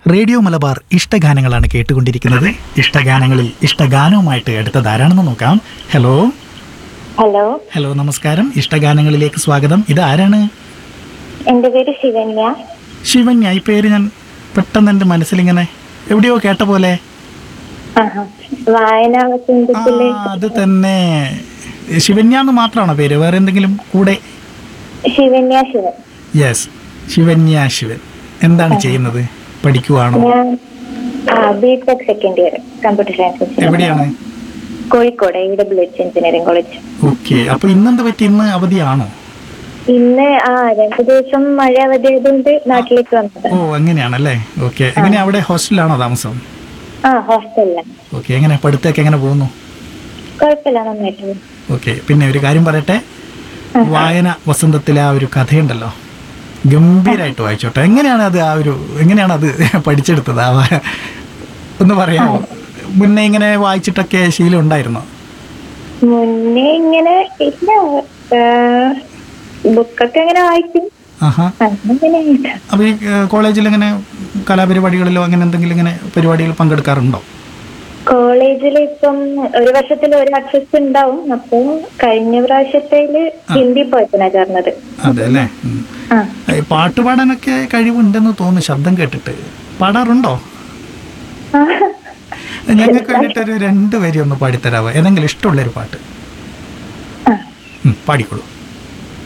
Radio Malabar ഇഷ്ടഗാനങ്ങളാണ് കേട്ടുകൊണ്ടിരിക്കുന്നത് ഇഷ്ടഗാനങ്ങളിൽ ഇഷ്ടഗാനവുമായിട്ട് അടുത്തത് ആരാണെന്ന് നോക്കാം ഹലോ ഹലോ ഹലോ നമസ്കാരം ഇഷ്ടഗാനങ്ങളിലേക്ക് സ്വാഗതം ഇത് ആരാണ് എന്റെ പേര് ശിവന്യ ശിവന്യ ഈ പേര് ഞാൻ പെട്ടെന്ന് എൻ്റെ മനസ്സിലിങ്ങനെ എവിടെയോ കേട്ട പോലെ ആഹാ. വായനാ ആ, വസന്തത്തിലെ അത് തന്നെ ശിവന്യ എന്ന് മാത്രമാണോ പേര് വേറെ എന്തെങ്കിലും കൂടെ ശിവന്യ ശിവൻ യെസ് ശിവന്യ ശിവൻ എന്താണ് ചെയ്യുന്നത് പഠിക്കുവാണോ ഞാൻ ആ BTech second year computer science എവിടെയാണ് Kozhikode E W H engineering college okay അപ്പൊ ഇന്നെന്ത് പറ്റി ഇന്ന് അവധിയാണോ ഇന്ന് ആ രണ്ടു ദിവസം മഴ അവധി ആയതുകൊണ്ട് നാട്ടിലേക്ക് വന്നത് ഓ അങ്ങനെയാണല്ലേ ഓക്കെ എങ്ങനെ അവിടെ ഹോസ്റ്റലിലാണോ താമസം ആ ഹോസ്റ്റലിലാണ് ഓക്കെ എങ്ങനെ പഠിത്തമൊക്കെ എങ്ങനെ പോകുന്നു കുഴപ്പമില്ല നന്നായിട്ട് പോകുന്നു. ഓക്കെ പിന്നെ ഒരു കാര്യം പറയട്ടെ വായന വസന്തത്തിലെ ആ ഒരു കഥയുണ്ടല്ലോ ഗംഭീരമായിട്ട് വായിച്ചോട്ടെ എങ്ങനെയാണ് അത് ആ ഒരു എങ്ങനെയാണ് അത് പഠിച്ചെടുത്തത് ആ വാ- ഒന്ന് പറയാമോ മുന്നേ ഇങ്ങനെ വായിച്ചിട്ടൊക്കെ ശീലം ഉണ്ടായിരുന്നോ മുന്നേ ഇങ്ങനെ ഇല്ല ബുക്കൊക്കെ ഇങ്ങനെ വായിക്കും ആഹാ അങ്ങനെ അപ്പോൾ ഈ കോളേജിൽ ഇങ്ങനെ കലാപരിപാടികളിലോ അങ്ങനെ എന്തെങ്കിലും ഇങ്ങനെ പരിപാടികൾ പങ്കെടുക്കാറുണ്ടോ കോളേജിൽ ഇപ്പം ഒരു വർഷത്തിൽ ഒരു അക്സസ് ഉണ്ടാവും അപ്പൊ കഴിഞ്ഞ പ്രാവശ്യത്തേല് ഹിന്ദി പോയത്തിനാ ചേർന്നത് അതെ അല്ലേ ഉം. ആ ഏ, പാട്ട് പാടാനൊക്കെ കഴിവുണ്ടെന്ന് തോന്നുന്നു ശബ്ദം കേട്ടിട്ട് പാടാറുണ്ടോ ആ. ഞങ്ങൾക്ക് വേണ്ടിയിട്ടൊരു രണ്ട് വരി ഒന്ന് പാടിത്തരാവോ ഏതെങ്കിലും ഇഷ്ടമുള്ളൊരു പാട്ട് ആ. ഉം, പാടിക്കോളൂ